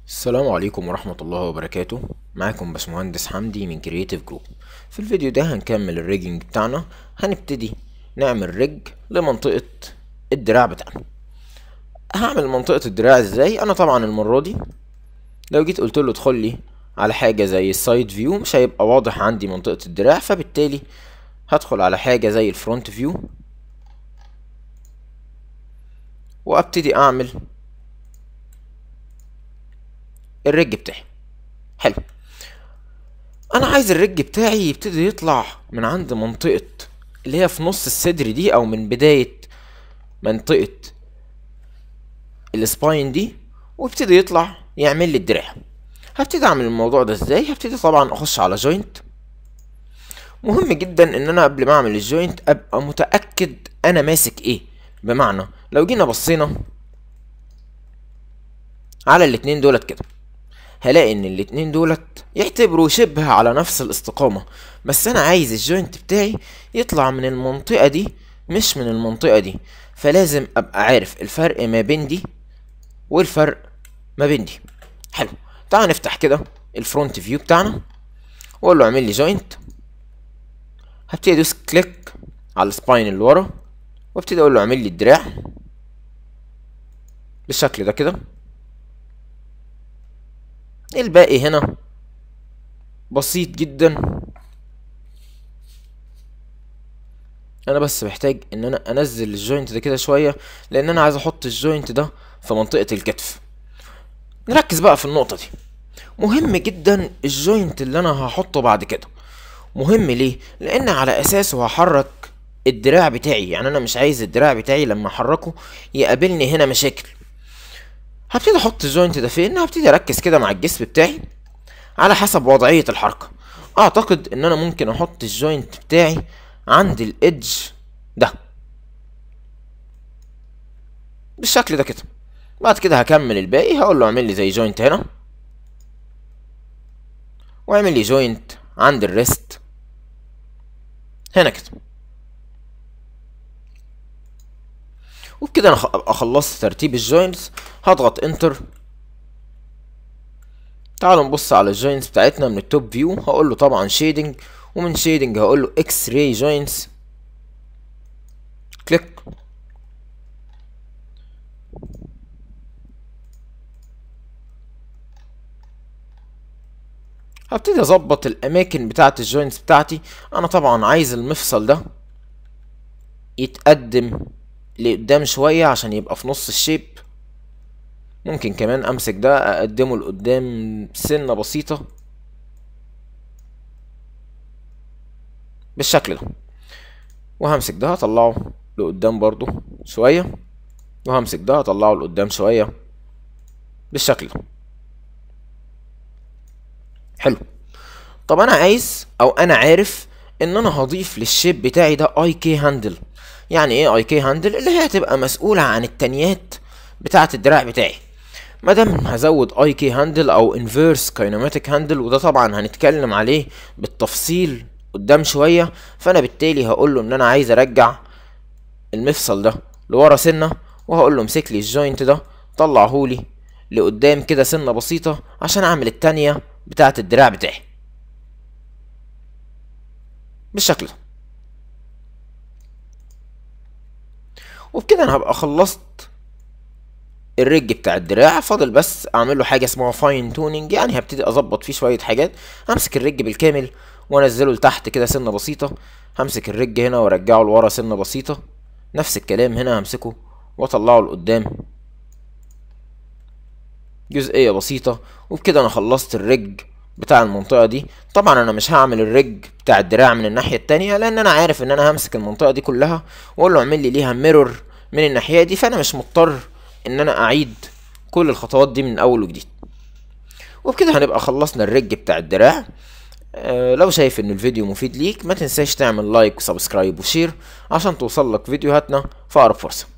السلام عليكم ورحمة الله وبركاته معاكم باشمهندس حمدي من كرييتيف جروب في الفيديو ده هنكمل الريجنج بتاعنا هنبتدي نعمل ريج لمنطقة الدراع بتاعنا هعمل منطقة الدراع ازاي انا طبعا المرة دي لو جيت قلت له ادخل لي على حاجة زي السايد فيو مش هيبقى واضح عندي منطقة الدراع فبالتالي هدخل على حاجة زي الفرونت فيو وابتدي اعمل الرج بتاعي حلو انا عايز الرج بتاعي يبتدي يطلع من عند منطقة اللي هي في نص الصدر دي او من بداية منطقة السباين دي ويبتدي يطلع يعمل لي الدراع هبتدي اعمل الموضوع ده ازاي هبتدي طبعا اخش على جوينت مهم جدا ان انا قبل ما اعمل الجوينت ابقى متاكد انا ماسك ايه بمعنى لو جينا بصينا على الاتنين دولت كده هلاقي ان الاتنين دولت يعتبروا شبه على نفس الاستقامة بس انا عايز الجوينت بتاعي يطلع من المنطقة دي مش من المنطقة دي فلازم ابقى عارف الفرق ما بين دي والفرق ما بين دي حلو تعال نفتح كده الفرونت فيو بتاعنا واقول له اعمل لي جوينت هبتدي ادوس كليك على السباين اللي ورا وابتدي اقول له اعمل لي الدراع بالشكل ده كده الباقي هنا بسيط جدا انا بس محتاج ان انا انزل الجوينت ده كده شويه لان انا عايز احط الجوينت ده في منطقه الكتف نركز بقى في النقطه دي مهم جدا الجوينت اللي انا هحطه بعد كده مهم ليه لان على اساسه هحرك الدراع بتاعي يعني انا مش عايز الدراع بتاعي لما احركه يقابلني هنا مشاكل هبتدي احط الجوينت ده فين هبتدي اركز كده مع الجسم بتاعي على حسب وضعية الحركة اعتقد ان انا ممكن احط الجوينت بتاعي عند الايدج ده بالشكل ده كده بعد كده هكمل الباقي هقول له اعمل لي زي جوينت هنا واعمل لي جوينت عند الريست هنا كده وبكده انا ابقى خلصت ترتيب الجوينتس هضغط انتر تعالوا نبص على الجوينتس بتاعتنا من التوب فيو هقول له طبعا شيدنج ومن شيدنج هقول له اكس راي جوينتس كليك هبتدي اظبط الاماكن بتاعه الجوينتس بتاعتي انا طبعا عايز المفصل ده يتقدم لقدام شوية عشان يبقى في نص الشيب ممكن كمان امسك ده اقدمه لقدام سنة بسيطة بالشكل ده وهمسك ده هطلعه لقدام برضو شوية وهمسك ده هطلعه لقدام شوية بالشكل ده حلو طب انا عايز او انا عارف ان انا هضيف للشيب بتاعي ده اي كي هاندل يعني ايه اي كي هاندل اللي هي هتبقى مسؤولة عن التنيات بتاعة الدراع بتاعي مادام هزود اي كي هاندل او انفيرس كاينماتيك هاندل وده طبعا هنتكلم عليه بالتفصيل قدام شوية فانا بالتالي هقول له ان انا عايز ارجع المفصل ده لورا سنة وهقول له امسك لي الجوينت ده طلعهولي لقدام كده سنة بسيطة عشان اعمل التانية بتاعة الدراع بتاعي بالشكل ده وبكده انا هبقى خلصت الرج بتاع الدراع فاضل بس اعمل له حاجه اسمها فاين تونينج يعني هبتدي اظبط فيه شويه حاجات همسك الرج بالكامل وانزله لتحت كده سنه بسيطه همسك الرج هنا وارجعه لورا سنه بسيطه نفس الكلام هنا همسكه واطلعه لقدام جزئيه بسيطه وبكده انا خلصت الرج بتاع المنطقة دي طبعا انا مش هعمل الرج بتاع الدراع من الناحية التانية لان انا عارف ان انا همسك المنطقة دي كلها واقول له اعمل لي ليها ميرور من الناحية دي فانا مش مضطر ان انا اعيد كل الخطوات دي من اول وجديد وبكده هنبقى خلصنا الرج بتاع الدراع أه لو شايف ان الفيديو مفيد ليك ما تنساش تعمل لايك وسبسكرايب وشير عشان توصل لك فيديوهاتنا في اقرب فرصه